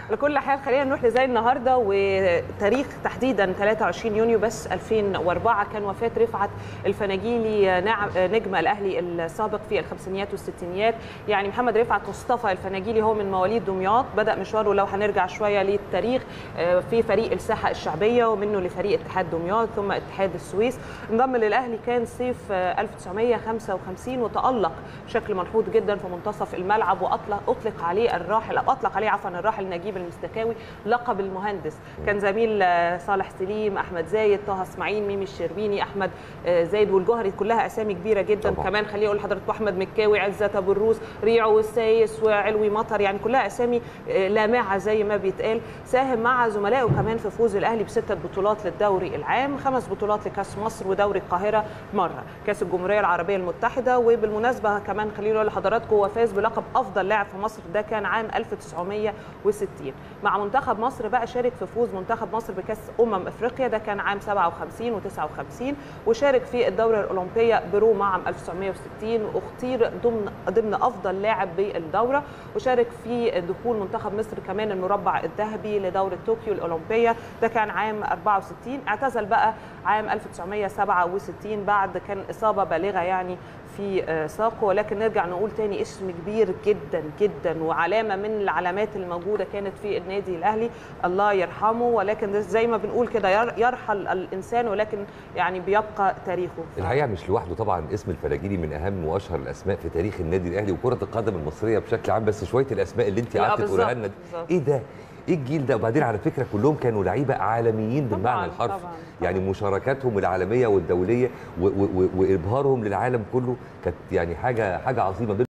على كل حال خلينا نروح لزي النهارده وتاريخ تحديدا 23 يونيو بس 2004 كان وفاه رفعت الفناجيلي نعم نجم الاهلي السابق في الخمسينيات والستينيات يعني محمد رفعت مصطفى الفناجيلي هو من مواليد دمياط بدا مشواره لو هنرجع شويه للتاريخ في فريق الساحه الشعبيه ومنه لفريق اتحاد دمياط ثم اتحاد السويس انضم للاهلي كان صيف 1955 وتالق بشكل ملحوظ جدا في منتصف الملعب واطلق اطلق عليه الراحل او اطلق عليه عفوا الراحل نجيب المستكاوي لقب المهندس كان زميل صالح سليم احمد زايد طه اسماعيل ميمي الشربيني احمد زايد والجوهري كلها اسامي كبيره جدا طبعا. كمان خليني اقول لحضرتك احمد مكاوي عزت ابو الروس ريعو والسايس وعلوي مطر يعني كلها اسامي لامعه زي ما بيتقال ساهم مع زملائه كمان في فوز الاهلي بسته بطولات للدوري العام خمس بطولات لكاس مصر ودوري القاهره مره كاس الجمهوريه العربيه المتحده وبالمناسبه كمان خليني اقول لحضراتكم هو فاز بلقب افضل لاعب في مصر ده كان عام 1960 مع منتخب مصر بقى شارك في فوز منتخب مصر بكاس امم افريقيا ده كان عام 57 و59 وشارك في الدوره الاولمبيه بروما عام 1960 واختير ضمن ضمن افضل لاعب بالدوره وشارك في دخول منتخب مصر كمان المربع الذهبي لدوره طوكيو الاولمبيه ده كان عام 64 اعتزل بقى عام 1967 بعد كان اصابه بالغه يعني في ساقه ولكن نرجع نقول تاني اسم كبير جدا جدا وعلامه من العلامات الموجوده كانت في النادي الاهلي الله يرحمه ولكن زي ما بنقول كده يرحل الانسان ولكن يعني بيبقى تاريخه الحقيقه مش لوحده طبعا اسم الفلاجيلي من اهم واشهر الاسماء في تاريخ النادي الاهلي وكره القدم المصريه بشكل عام بس شويه الاسماء اللي انت قعدت تقولها لنا ايه ده ايه الجيل ده وبعدين على فكره كلهم كانوا لعيبه عالميين بالمعنى الحرفي طبعًا. يعني مشاركاتهم العالميه والدوليه وابهارهم للعالم كله كانت يعني حاجه حاجه عظيمه